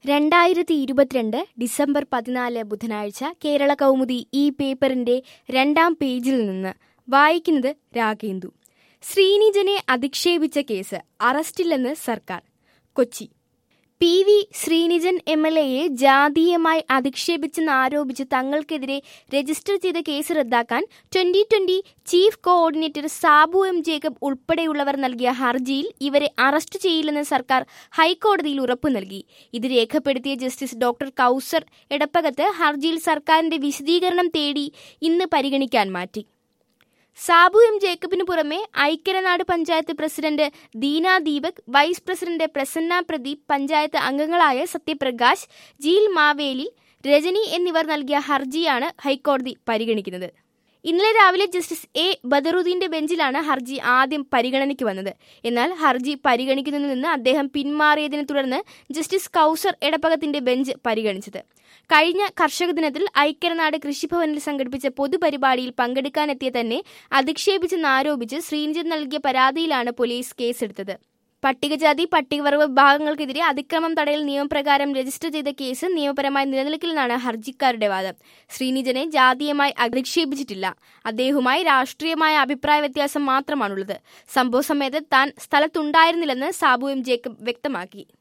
രണ്ടായിരത്തി ഇരുപത്തിരണ്ട് ഡിസംബർ പതിനാല് ബുധനാഴ്ച കേരള കൗമുദി ഈ പേപ്പറിന്റെ രണ്ടാം പേജിൽ നിന്ന് വായിക്കുന്നത് രാഗേന്ദു ശ്രീനിജനെ അധിക്ഷേപിച്ച കേസ് അറസ്റ്റില്ലെന്ന് സർക്കാർ Kochi P V Sreenijan M L എയെ ജാതീയമായി അധിക്ഷേപിച്ചെന്നാരോപിച്ച് തങ്ങൾക്കെതിരെ രജിസ്റ്റർ ചെയ്ത കേസ് റദ്ദാക്കാൻ twenty twenty chief coordinator Sabu M Jacob ഉൾപ്പെടെയുള്ളവർ നൽകിയ ഹർജിയിൽ ഇവരെ അറസ്റ്റ് ചെയ്യില്ലെന്ന് സർക്കാർ ഹൈക്കോടതിയിൽ ഉറപ്പു നൽകി ഇത് രേഖപ്പെടുത്തിയ ജസ്റ്റിസ് ഡോക്ടർ കൌസർ എടപ്പകത്ത് ഹർജിയിൽ സർക്കാരിന്റെ വിശദീകരണം തേടി ഇന്ന് പരിഗണിക്കാൻ മാറ്റി സാബു എം ജേക്കബിന് പുറമെ ഐക്യരനാട് panchayat president Deena Deepak vice president Prasanna Pradeep panchayat അംഗങ്ങളായ സത്യപ്രകാശ് ജീൽ മാവേലി രജനി എന്നിവർ നൽകിയ ഹർജിയാണ് ഹൈക്കോടതി പരിഗണിക്കുന്നത് ഇന്നലെ രാവിലെ ജസ്റ്റിസ് എ ബദറുദ്ദീന്റെ ബെഞ്ചിലാണ് ഹർജി ആദ്യം പരിഗണനയ്ക്ക് വന്നത് എന്നാൽ ഹർജി പരിഗണിക്കുന്നതിൽ നിന്ന് അദ്ദേഹം പിന്മാറിയതിനെ തുടർന്ന് ജസ്റ്റിസ് കൌസർ എടപ്പകത്തിന്റെ ബെഞ്ച് പരിഗണിച്ചത് കഴിഞ്ഞ കർഷക ദിനത്തിൽ ഐക്യരനാട് കൃഷിഭവനിൽ സംഘടിപ്പിച്ച പൊതുപരിപാടിയിൽ പങ്കെടുക്കാനെത്തിയ തന്നെ അധിക്ഷേപിച്ചെന്നാരോപിച്ച് ശ്രീനിജൻ നൽകിയ പരാതിയിലാണ് പോലീസ് കേസെടുത്തത് പട്ടികജാതി പട്ടികവർഗ വിഭാഗങ്ങൾക്കെതിരെ അതിക്രമം തടയൽ നിയമപ്രകാരം രജിസ്റ്റർ ചെയ്ത കേസ് നിയമപരമായി നിലനിൽക്കില്ലെന്നാണ് ഹർജിക്കാരുടെ വാദം ശ്രീനിജനെ ജാതീയമായി അധിക്ഷേപിച്ചിട്ടില്ല അദ്ദേഹവുമായി രാഷ്ട്രീയമായ അഭിപ്രായ വ്യത്യാസം മാത്രമാണുള്ളത് സംഭവ സമയത്ത് താൻ സ്ഥലത്തുണ്ടായിരുന്നില്ലെന്ന് സാബു എം ജേക്കബ് വ്യക്തമാക്കി